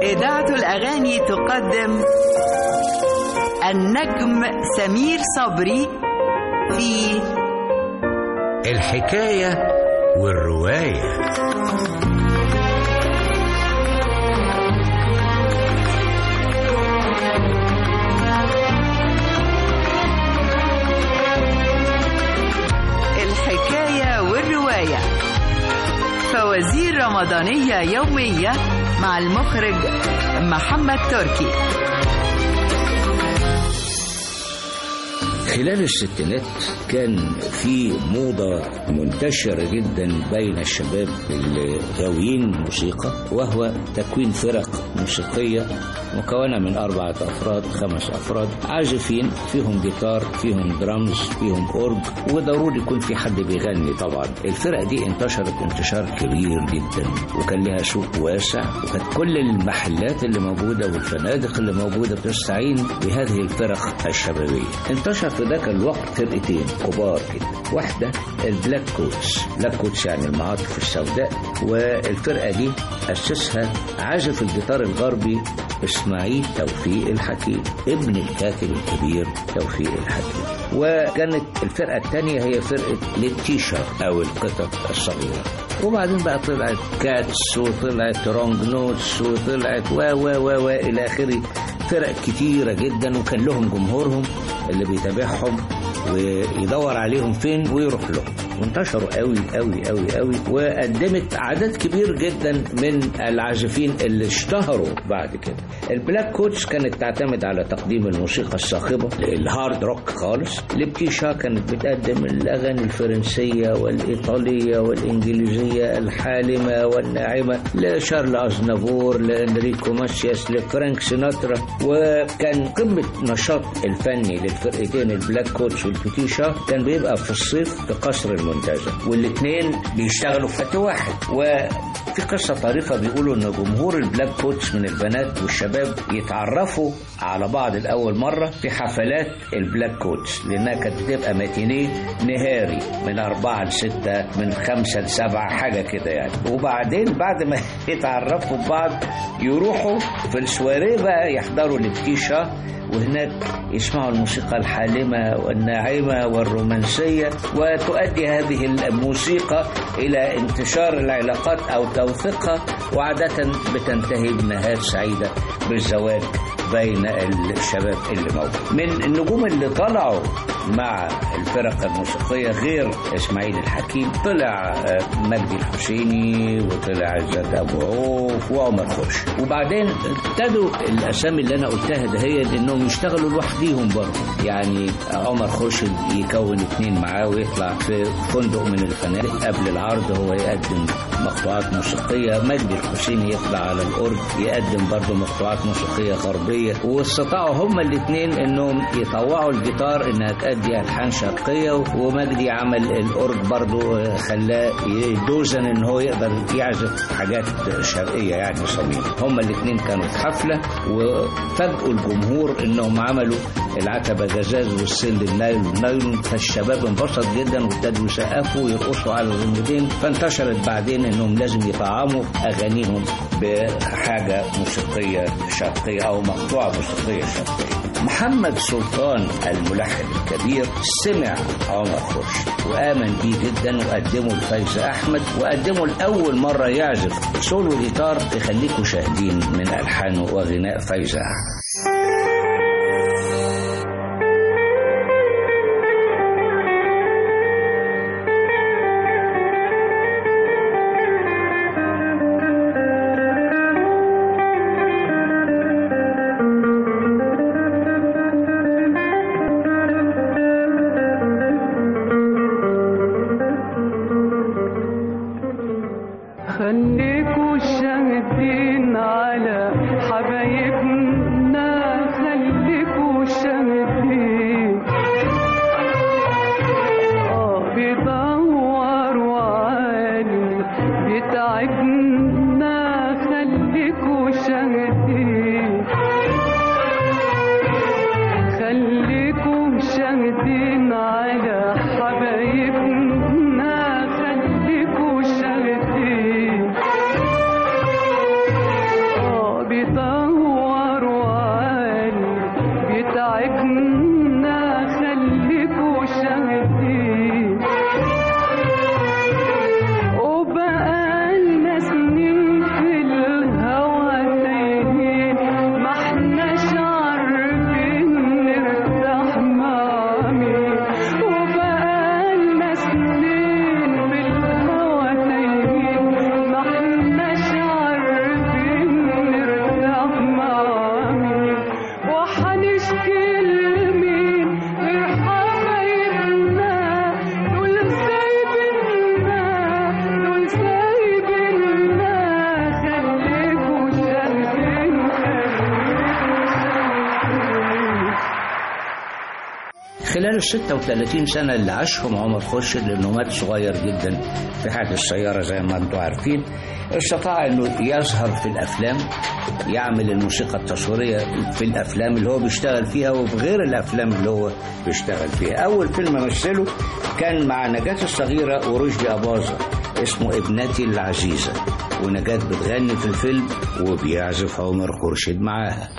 إذاعة الأغاني تقدم النجم سمير صبري في الحكاية والرواية الحكاية والرواية فوازير رمضانية يومية مع المخرج محمد تركي خلال الستينات كان في موضة منتشرة جدا بين الشباب اللي غاويين موسيقى وهو تكوين فرق موسيقية مكونة من أربعة أفراد خمس أفراد عازفين فيهم جيتار فيهم درامز فيهم أورج وضروري يكون في حد بيغني طبعا الفرق دي انتشرت انتشار كبير جدا وكان لها سوق واسع وكانت كل المحلات اللي موجودة والفنادق اللي موجودة بتستعين بهذه الفرق الشبابية انتشر في ذاك الوقت فرقتين كبار كده واحدة البلاك كوتس بلاك كوتس يعني المعاطف السوداء والفرقة دي أسسها عازف الجيتار الغربي إسماعيل توفيق الحكيم ابن الكاتب الكبير توفيق الحكيم وكانت الفرقة الثانية هي فرقة للتيشر أو القطط الصغيرة وبعدين بقى طلعت كاتس وطلعت رونج نوتس وطلعت و و و و إلى آخره فرق كتيرة جدا وكان لهم جمهورهم اللي بيتابعهم ويدور عليهم فين ويروح لهم وانتشروا قوي قوي قوي قوي وقدمت عدد كبير جدا من العازفين اللي اشتهروا بعد كده البلاك كوتس كانت تعتمد على تقديم الموسيقى الصاخبة الهارد روك خالص لبتيشا كانت بتقدم الأغاني الفرنسية والإيطالية والإنجليزية الحالمة والناعمة لشارل أزنافور لإنريكو ماسياس لفرانك سيناترا وكان قمة نشاط الفني للفرقتين البلاك كوتس والبتيشا كان بيبقى في الصيف في قصر المنتزه والاثنين بيشتغلوا في وقت واحد وفي قصة طريفة بيقولوا ان جمهور البلاك كوتس من البنات والشباب يتعرفوا على بعض لأول مرة في حفلات البلاك كوتس لأنها كانت بتبقى ماتينيه نهاري من أربعة لستة من خمسة لسبعة حاجة كده يعني وبعدين بعد ما يتعرفوا ببعض يروحوا في السواريه بقى يحضروا الابتيشة وهناك يسمعوا الموسيقى الحالمة والناعمة والرومانسية وتؤدي هذه الموسيقى إلى انتشار العلاقات أو توثيقها وعادة بتنتهي بنهاية سعيدة بالزواج بين الشباب اللي موجود من النجوم اللي طلعوا مع الفرق الموسيقية غير إسماعيل الحكيم طلع مجدي الحسيني وطلع عزت أبو عوف وعمر خرش وبعدين ابتدوا الأسامي اللي أنا قلتها ده هي إنهم يشتغلوا لوحديهم برضه يعني عمر خرشد يكون اتنين معاه ويطلع في فندق من الفنادق قبل العرض هو يقدم مقطوعات موسيقية مجدي الحسيني يطلع على الأورج يقدم برضه مقطوعات موسيقية غربية واستطاعوا هما الاثنين انهم يطوعوا الجيتار انها تأدي ألحان شرقية ومجدي عمل الأورج برضه خلاه يدوزن ان هو يقدر يعزف حاجات شرقية يعني صميم هما الاثنين كانوا في حفلة وفاجئوا الجمهور انهم عملوا العتبة جزاز والسل النايل والنايلون فالشباب انبسط جدا وابتدوا يسقفوا ويرقصوا على الغنوتين فانتشرت بعدين انهم لازم يطعموا اغانيهم بحاجة موسيقية شرقية او مقطوعة موسيقية شرقية محمد سلطان الملحن الكبير سمع عمر خرش وآمن بيه جدا وقدمه لفايزة أحمد وقدمه لأول مرة يعزف سولو جيتار تخليكوا شاهدين من ألحانه وغناء فايزة أحمد خليكوا شاهدين على حبايبنا خليكوا شاهدين اه بيدوروا عالي بيتعبنا خليكوا شاهدين خليكوا شاهدين على حبايبنا خليكوا شاهدين اه بيدوروا ال 36 سنة اللي عاشهم عمر خورشيد لأنه مات صغير جدا في حادث السيارة زي ما أنتم عارفين استطاع أنه يظهر في الأفلام يعمل الموسيقى التصويرية في الأفلام اللي هو بيشتغل فيها وفي غير الأفلام اللي هو بيشتغل فيها أول فيلم مثله كان مع نجاة الصغيرة ورشدي أباظة اسمه ابنتي العزيزة ونجاة بتغني في الفيلم وبيعزف عمر خورشيد معاها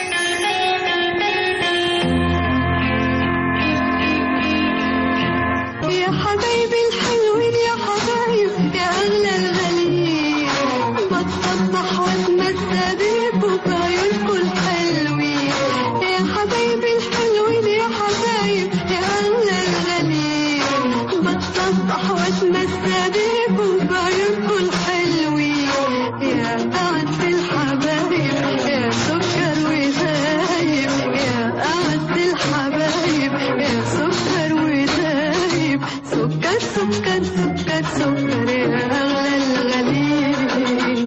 يا حبايبي الحلوين يا حبايب يا أغلى الغاليين بتصبح واتمسى بيكوا بعيونكوا الحلوين يا حبايبي الحلوين يا حبايب يا أغلى الغاليين بتصبح واتمسى بيكوا بعيونكوا الحلوين يا أعز الحبايب يا سكر وزايب يا أعز الحبايب يا سكر وزايب سكر سكر سكر سكر يا أغلى الغالين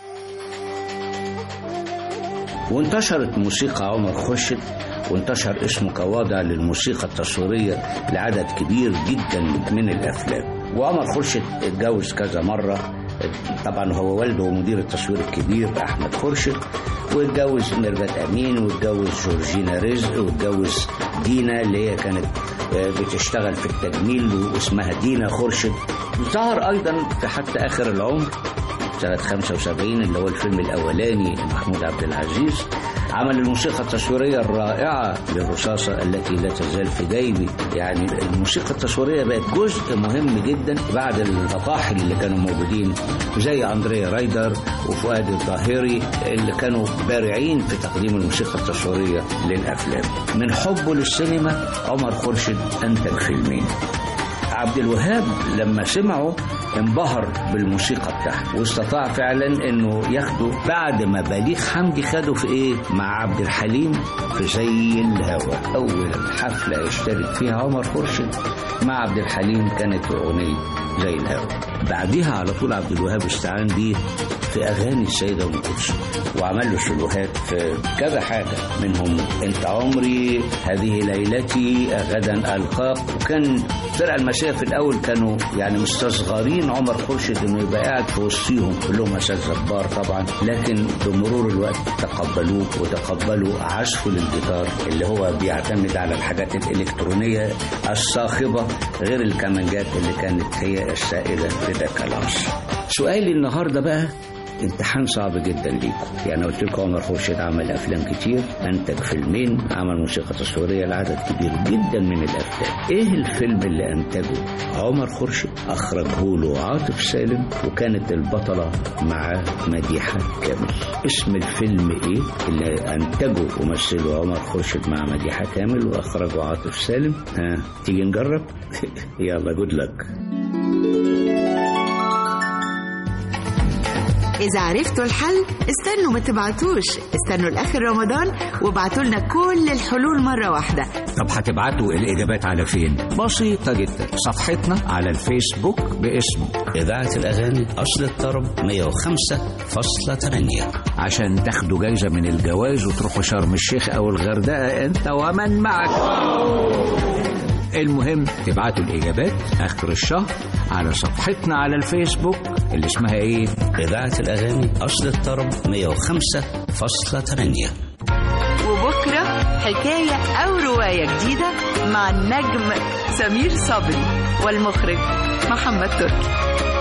وانتشرت موسيقى عمر خورشيد وانتشر اسمه كوضع للموسيقى التصويرية لعدد كبير جدا من الأفلام وعمر خورشيد اتجوز كذا مرة طبعا هو والده مدير التصوير الكبير أحمد خورشيد واتجوز ميرفت أمين واتجوز جورجينا رزق واتجوز دينا اللي هي كانت آه، بتشتغل في التجميل واسمها دينا خورشيد ظهر أيضا في حتى آخر العمر سنة 75 اللي هو الفيلم الأولاني لمحمود عبد العزيز عمل الموسيقى التصويرية الرائعة للرصاصة التي لا تزال في جيبي يعني الموسيقى التصويرية بقت جزء مهم جدا بعد الفطاحل اللي كانوا موجودين زي أندريا رايدر وفؤاد الظاهري اللي كانوا بارعين في تقديم الموسيقى التصويرية للأفلام من حبه للسينما عمر خورشيد أنتج فيلمين عبد الوهاب لما سمعه انبهر بالموسيقى بتاعته واستطاع فعلا انه ياخده بعد ما بليغ حمدي خده في ايه مع عبد الحليم في زي الهوى اول حفله يشترك فيها عمر خورشيد مع عبد الحليم كانت اغنيه زي الهوى بعديها على طول عبد الوهاب استعان بيه في اغاني السيده ام كلثوم وعمل له سلوهات في كذا حاجه منهم انت عمري هذه ليلتي غدا القاك وكان الفرقه المسيحيه في الاول كانوا يعني مستصغرين عمر خورشيد انه يبقى قاعد في وسطيهم كلهم اساس جبار طبعا لكن بمرور الوقت تقبلوه وتقبلوا عزفه للجيتار اللي هو بيعتمد على الحاجات الالكترونيه الصاخبه غير الكمانجات اللي كانت هي السائده في ذاك العصر سؤالي النهارده بقى امتحان صعب جدا ليكم يعني قلت لكم عمر خورشيد عمل افلام كتير انتج فيلمين عمل موسيقى تصويريه لعدد كبير جدا من الافلام ايه الفيلم اللي انتجه عمر خورشيد اخرجه له عاطف سالم وكانت البطله مع مديحه كامل اسم الفيلم ايه اللي انتجه ومثله عمر خورشيد مع مديحه كامل واخرجه عاطف سالم ها تيجي نجرب يلا جود لك إذا عرفتوا الحل استنوا ما تبعتوش استنوا لآخر رمضان وابعتوا لنا كل الحلول مرة واحدة طب هتبعتوا الإجابات على فين؟ بسيطة جدا صفحتنا على الفيسبوك باسم إذاعة الأغاني أصل الطرب 105.8 عشان تاخدوا جايزة من الجواز وتروحوا شرم الشيخ أو الغردقة أنت ومن معك المهم تبعتوا الإجابات آخر الشهر على صفحتنا على الفيسبوك اللي اسمها إيه؟ إذاعة الأغاني أصل الطرب 105.8 وبكرة حكاية أو رواية جديدة مع النجم سمير صبري والمخرج محمد تركي